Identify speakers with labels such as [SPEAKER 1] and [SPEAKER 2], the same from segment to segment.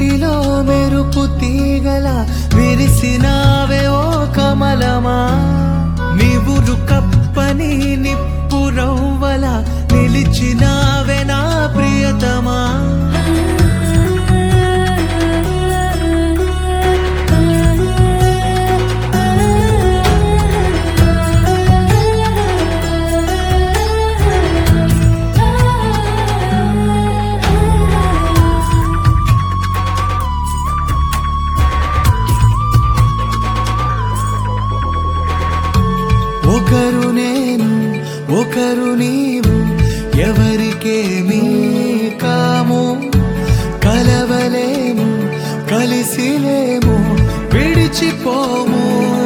[SPEAKER 1] నీటిలో మెరుపు తీగల విరిసినావే ఓ కమలమా నీవురు కప్పని నిప్పు రవ్వల నిలిచినావే నా ప్రియతమా ఒకరు నేను ఒకరు నీవు ఎవరికేమీ కాము కలవలేము కలిసిలేము విడిచిపోము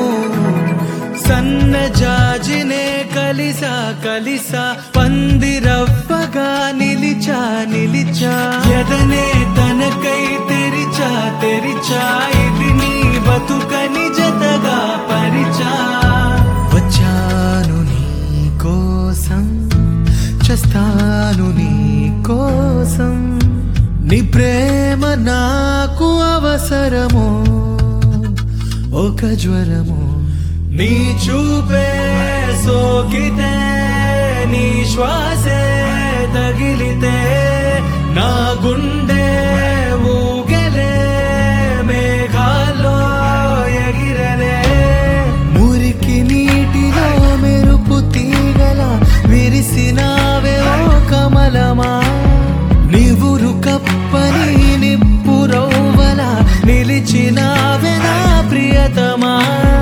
[SPEAKER 1] సన్నజాజినే కలిసా కలిసా పందిరవ్వగా నిలిచా నిలిచా ఎదనే తనకై తెరిచా తెరిచా ఇది నీ బతుకని జతగా పరిచా వచ్చాను నీ కోసం చస్తాను నీ కోసం నీ ప్రేమ నాకు అవసరము ఒక జ్వరము నీ చూపే సోకితే నీ శ్వాసే తగిలితే నా గుండె ఊగలే మేఘాల్లో ఎగిరలే మురికి నీటిలో మెరుపు తీగల విరిసినావే ఓ కమలమా నీవురు కప్పని నిప్పు రవ్వల నిలిచినావే నా ప్రియతమా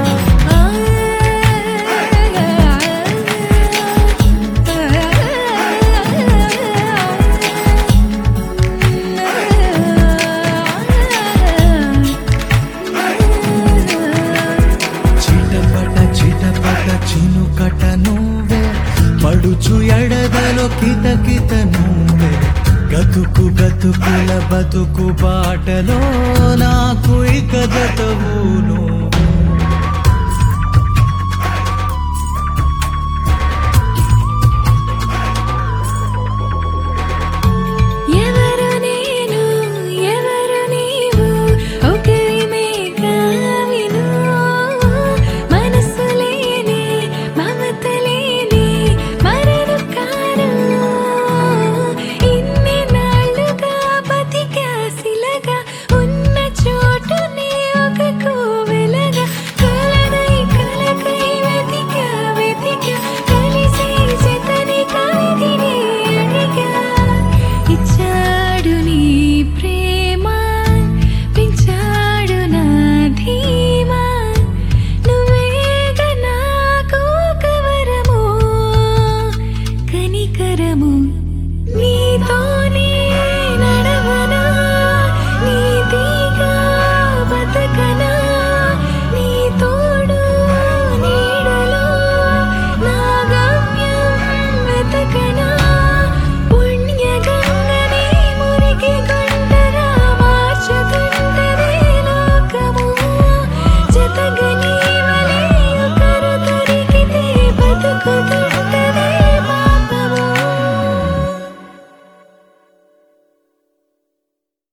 [SPEAKER 1] చిటపట చిటపట చినుకట నువ్వే పడుచు ఎడదలో కిత కిత నువ్వే గతుకు గతుకుల బతుకు బాటలో నాకు ఇక జతవు నువ్వే